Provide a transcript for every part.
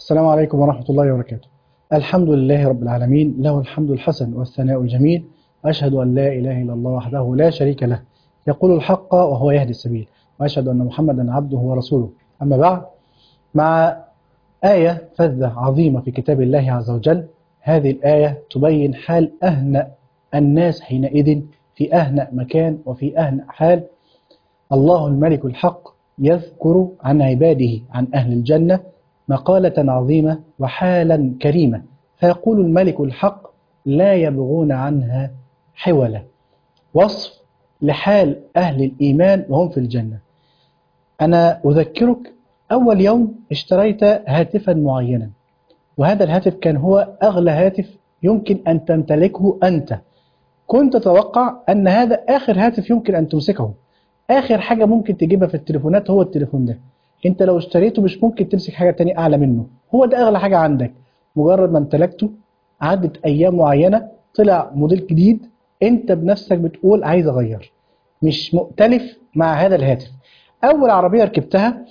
السلام عليكم ورحمة الله وبركاته الحمد لله رب العالمين له الحمد الحسن والثناء الجميل أشهد أن لا إله إلا الله وحده لا شريك له يقول الحق وهو يهدي السبيل وأشهد أن محمدا عبده ورسوله أما بعد مع آية فذة عظيمة في كتاب الله عز وجل هذه الآية تبين حال أهنأ الناس حينئذ في أهنأ مكان وفي أهنأ حال الله الملك الحق يذكر عن عباده عن أهل الجنة مقالة عظيمة وحالا كريمة فيقول الملك الحق لا يبغون عنها حولا وصف لحال أهل الإيمان وهم في الجنة أنا أذكرك أول يوم اشتريت هاتفا معينا وهذا الهاتف كان هو أغلى هاتف يمكن أن تمتلكه أنت كنت تتوقع أن هذا آخر هاتف يمكن أن تمسكه آخر حاجة ممكن تجيبها في التليفونات هو التليفون ده انت لو اشتريته مش ممكن تمسك حاجة تانية اعلى منه هو ده اغلى حاجة عندك مجرد ما امتلكته عدت ايام معينة طلع موديل جديد انت بنفسك بتقول عايز اغير مش مؤتلف مع هذا الهاتف اول عربية ركبتها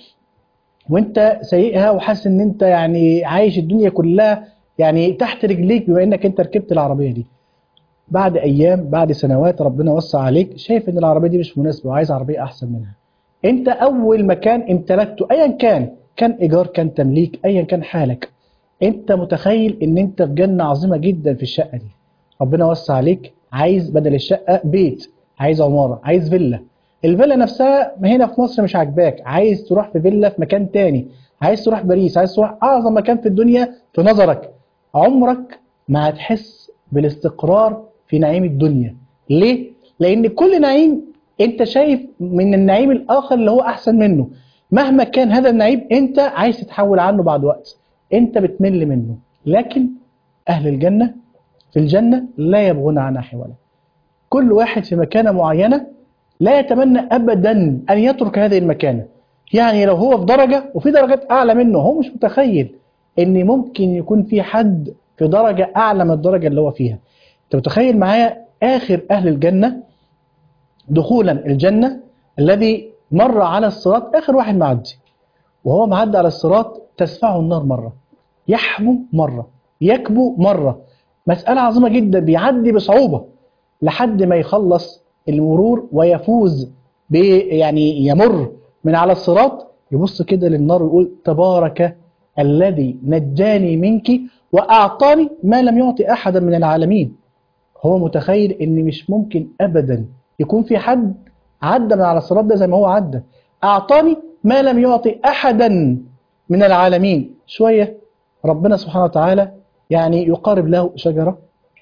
وانت سايقها وحاسس ان انت يعني عايش الدنيا كلها يعني تحت رجليك بما انك انت ركبت العربية دي بعد ايام بعد سنوات ربنا وسع عليك شايف ان العربية دي مش مناسبة وعايز عربية احسن منها انت اول مكان امتلكته ايا كان كان ايجار كان تمليك ايا كان حالك انت متخيل ان انت في جنة عظيمة جدا في الشقة دي ربنا وسع عليك عايز بدل الشقة بيت عايز عمارة عايز فيلا الفيلا نفسها هنا في مصر مش عاجباك عايز تروح في فيلا في مكان تاني عايز تروح باريس عايز تروح اعظم مكان في الدنيا في نظرك عمرك ما هتحس بالاستقرار في نعيم الدنيا ليه؟ لان كل نعيم انت شايف من النعيم الاخر اللي هو احسن منه مهما كان هذا النعيم انت عايز تتحول عنه بعد وقت انت بتمل منه لكن اهل الجنة في الجنة لا يبغون عنها حولا كل واحد في مكانة معينة لا يتمنى ابدا ان يترك هذه المكانة يعني لو هو في درجة وفي درجات اعلى منه هو مش متخيل ان ممكن يكون في حد في درجة اعلى من الدرجة اللي هو فيها انت متخيل معايا اخر اهل الجنة دخولا الجنة الذي مر على الصراط آخر واحد معدي وهو معدي على الصراط تسفعه النار مرة يحبو مرة يكبو مرة مسألة عظيمة جدا بيعدي بصعوبة لحد ما يخلص المرور ويفوز يعني يمر من على الصراط يبص كده للنار ويقول تبارك الذي نجاني منك وأعطاني ما لم يعطي أحدا من العالمين هو متخيل ان مش ممكن ابدا يكون في حد عدى من على الصراط ده زي ما هو عدى أعطاني ما لم يعطي أحدا من العالمين شوية ربنا سبحانه وتعالى يعني يقارب له شجرة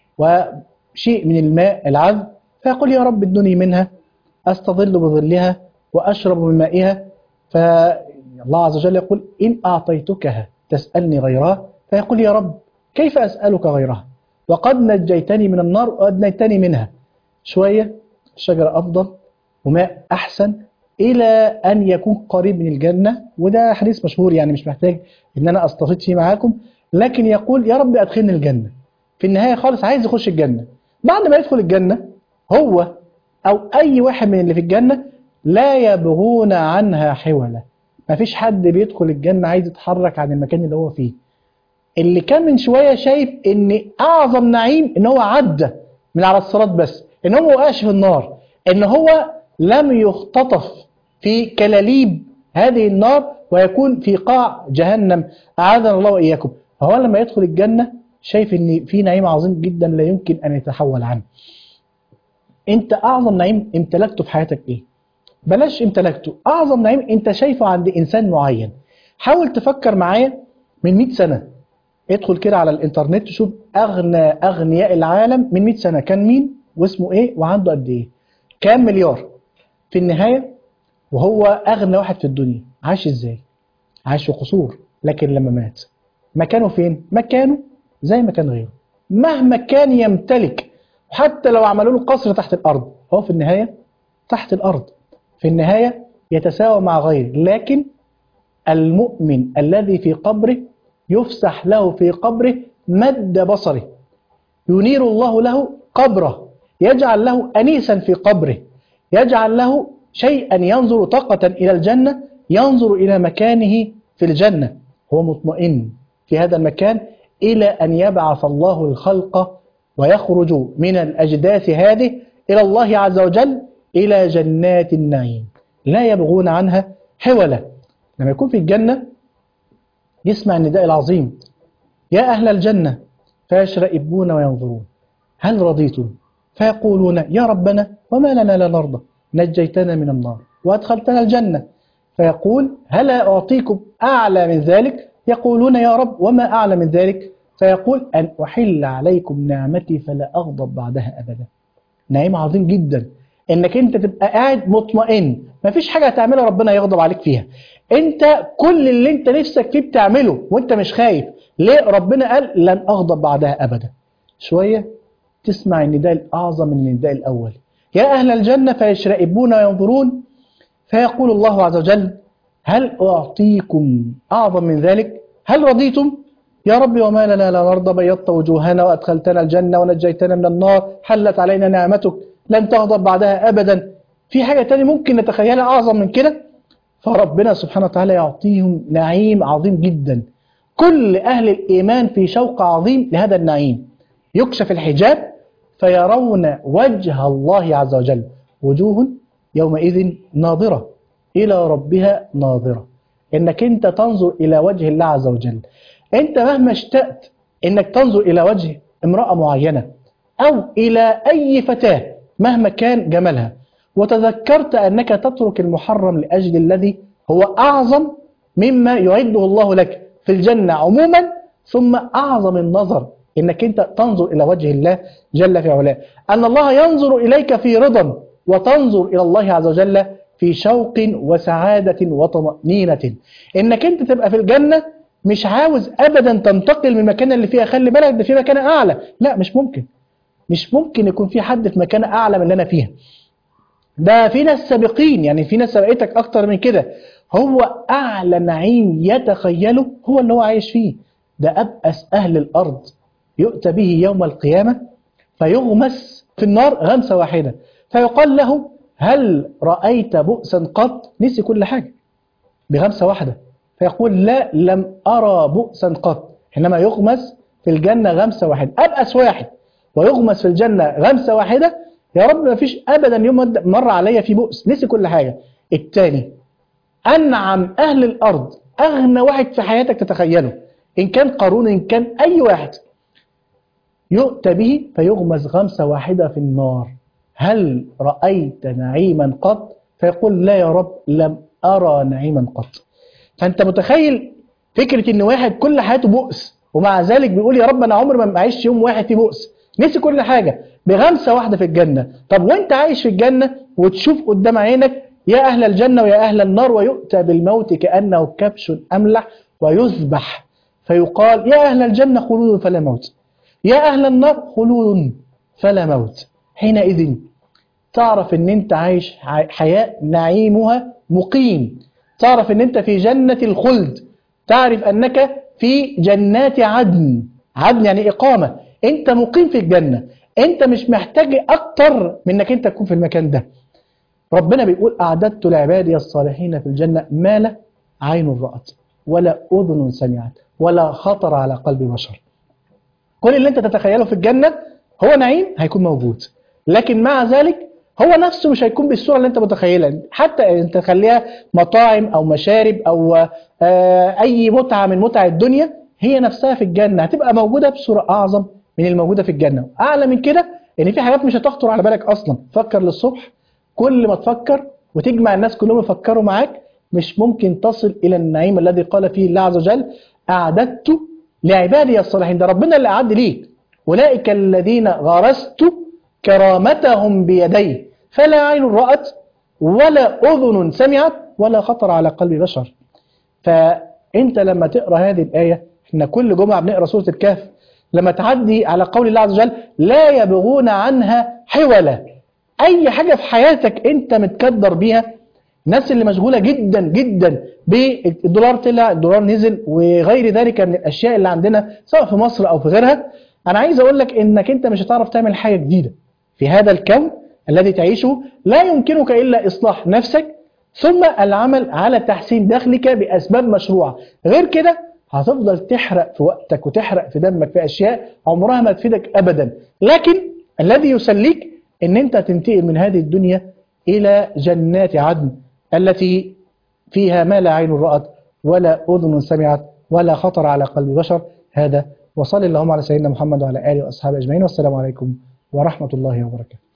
وشيء من الماء العذب فيقول يا رب ادني منها أستظل بظلها وأشرب من مائها فالله عز وجل يقول إن أعطيتكها تسألني غيرها فيقول يا رب كيف أسألك غيرها وقد نجيتني من النار وأدنيتني منها شوية الشجرة أفضل وماء أحسن إلى أن يكون قريب من الجنة وده حديث مشهور يعني مش محتاج إن أنا أستفيد فيه معاكم لكن يقول يا رب أدخلني الجنة في النهاية خالص عايز يخش الجنة بعد ما يدخل الجنة هو أو أي واحد من اللي في الجنة لا يبغون عنها حولا ما فيش حد بيدخل الجنة عايز يتحرك عن المكان اللي هو فيه اللي كان من شوية شايف ان اعظم نعيم ان هو عدى من على الصراط بس ان هو وقعش في النار ان هو لم يختطف في كلاليب هذه النار ويكون في قاع جهنم أعاذنا الله وإياكم فهو لما يدخل الجنة شايف ان في نعيم عظيم جدا لا يمكن أن يتحول عنه انت أعظم نعيم امتلكته في حياتك ايه بلاش امتلكته أعظم نعيم انت شايفه عند إنسان معين حاول تفكر معايا من 100 سنة ادخل كده على الانترنت تشوف أغنى أغنياء العالم من 100 سنة كان مين واسمه ايه وعنده قد ايه كام مليار في النهاية وهو أغنى واحد في الدنيا عاش إزاي عاش في قصور لكن لما مات مكانه فين مكانه زي مكان غيره مهما كان يمتلك حتى لو عملوا له قصر تحت الأرض هو في النهاية تحت الأرض في النهاية يتساوى مع غيره لكن المؤمن الذي في قبره يفسح له في قبره مد بصره ينير الله له قبره يجعل له أنيسا في قبره يجعل له شيئا ينظر طاقة إلى الجنة ينظر إلى مكانه في الجنة هو مطمئن في هذا المكان إلى أن يبعث الله الخلق ويخرج من الأجداث هذه إلى الله عز وجل إلى جنات النعيم لا يبغون عنها حولا لما يكون في الجنة يسمع النداء العظيم يا أهل الجنة فيشرئبون وينظرون هل رضيتم فيقولون يا ربنا وما لنا لا نرضى نجيتنا من النار وأدخلتنا الجنة فيقول هلا أعطيكم أعلى من ذلك يقولون يا رب وما أعلى من ذلك فيقول أن أحل عليكم نعمتي فلا أغضب بعدها أبدا نعيم عظيم جدا انك انت تبقى قاعد مطمئن مفيش حاجه هتعملها ربنا يغضب عليك فيها انت كل اللي انت نفسك فيه بتعمله وانت مش خايف ليه ربنا قال لن اغضب بعدها ابدا شويه تسمع النداء الاعظم من النداء الاول يا اهل الجنه فيشرئبون وينظرون فيقول الله عز وجل هل اعطيكم اعظم من ذلك هل رضيتم يا رب وما لنا لا نرضى بيضت وجوهنا وادخلتنا الجنه ونجيتنا من النار حلت علينا نعمتك لن تغضب بعدها أبدا في حاجة تاني ممكن نتخيلها أعظم من كده فربنا سبحانه وتعالى يعطيهم نعيم عظيم جدا كل أهل الإيمان في شوق عظيم لهذا النعيم يكشف الحجاب فيرون وجه الله عز وجل وجوه يومئذ ناظرة إلى ربها ناظرة إنك أنت تنظر إلى وجه الله عز وجل أنت مهما اشتأت إنك تنظر إلى وجه امرأة معينة أو إلى أي فتاة مهما كان جمالها وتذكرت أنك تترك المحرم لأجل الذي هو أعظم مما يعده الله لك في الجنة عموما ثم أعظم النظر إنك أنت تنظر إلى وجه الله جل في علاه أن الله ينظر إليك في رضا وتنظر إلى الله عز وجل في شوق وسعادة وطمأنينة إنك أنت تبقى في الجنة مش عاوز أبدا تنتقل من المكان اللي فيها خلي بالك ده في مكان أعلى لا مش ممكن مش ممكن يكون في حد في مكان أعلى من اللي أنا فيها ده في ناس سابقين يعني في ناس سبقتك أكتر من كده هو أعلى نعيم يتخيله هو اللي هو عايش فيه ده أبأس أهل الأرض يؤتى به يوم القيامة فيغمس في النار غمسة واحدة فيقال له هل رأيت بؤسا قط نسي كل حاجة بغمسة واحدة فيقول لا لم أرى بؤسا قط حينما يغمس في الجنة غمسة واحدة أبأس واحد ويغمس في الجنة غمسة واحدة يا رب ما فيش أبدا يوم مر عليا في بؤس نسي كل حاجة الثاني أنعم أهل الأرض أغنى واحد في حياتك تتخيله إن كان قارون إن كان أي واحد يؤتى به فيغمس غمسة واحدة في النار هل رأيت نعيما قط فيقول لا يا رب لم أرى نعيما قط فأنت متخيل فكرة إن واحد كل حياته بؤس ومع ذلك بيقول يا رب أنا عمري ما معيش يوم واحد فيه بؤس نسي كل حاجة بغمسة واحدة في الجنة طب وانت عايش في الجنة وتشوف قدام عينك يا أهل الجنة ويا أهل النار ويؤتى بالموت كأنه كبش أملح ويذبح فيقال يا أهل الجنة خلود فلا موت يا أهل النار خلود فلا موت حينئذ تعرف ان انت عايش حياة نعيمها مقيم تعرف ان انت في جنة الخلد تعرف انك في جنات عدن عدن يعني إقامة انت مقيم في الجنة انت مش محتاج اكتر من انك انت تكون في المكان ده ربنا بيقول اعددت لعبادي الصالحين في الجنة ما لا عين رأت ولا اذن سمعت ولا خطر على قلب بشر كل اللي انت تتخيله في الجنة هو نعيم هيكون موجود لكن مع ذلك هو نفسه مش هيكون بالصورة اللي انت متخيلها حتى انت تخليها مطاعم او مشارب او اي متعة من متع الدنيا هي نفسها في الجنة هتبقى موجودة بصورة اعظم من الموجودة في الجنة اعلى من كده ان في حاجات مش هتخطر على بالك اصلا فكر للصبح كل ما تفكر وتجمع الناس كلهم يفكروا معاك مش ممكن تصل الى النعيم الذي قال فيه الله عز وجل اعددت لعبادي الصالحين ده ربنا اللي اعد ليك اولئك الذين غرست كرامتهم بيديه فلا عين رأت ولا أذن سمعت ولا خطر على قلب بشر فأنت لما تقرأ هذه الآية احنا كل جمعة بنقرأ سورة الكهف لما تعدي على قول الله عز وجل لا يبغون عنها حولا أي حاجة في حياتك أنت متكدر بيها الناس اللي مشغولة جدا جدا بالدولار طلع الدولار نزل وغير ذلك من الأشياء اللي عندنا سواء في مصر أو في غيرها أنا عايز أقول لك إنك أنت مش هتعرف تعمل حاجة جديدة في هذا الكون الذي تعيشه لا يمكنك إلا إصلاح نفسك ثم العمل على تحسين دخلك بأسباب مشروعة غير كده هتفضل تحرق في وقتك وتحرق في دمك في أشياء عمرها ما تفيدك أبدا لكن الذي يسليك ان انت تنتقل من هذه الدنيا إلى جنات عدن التي فيها ما لا عين رأت ولا أذن سمعت ولا خطر على قلب بشر هذا وصلى اللهم على سيدنا محمد وعلى آله وأصحابه أجمعين والسلام عليكم ورحمة الله وبركاته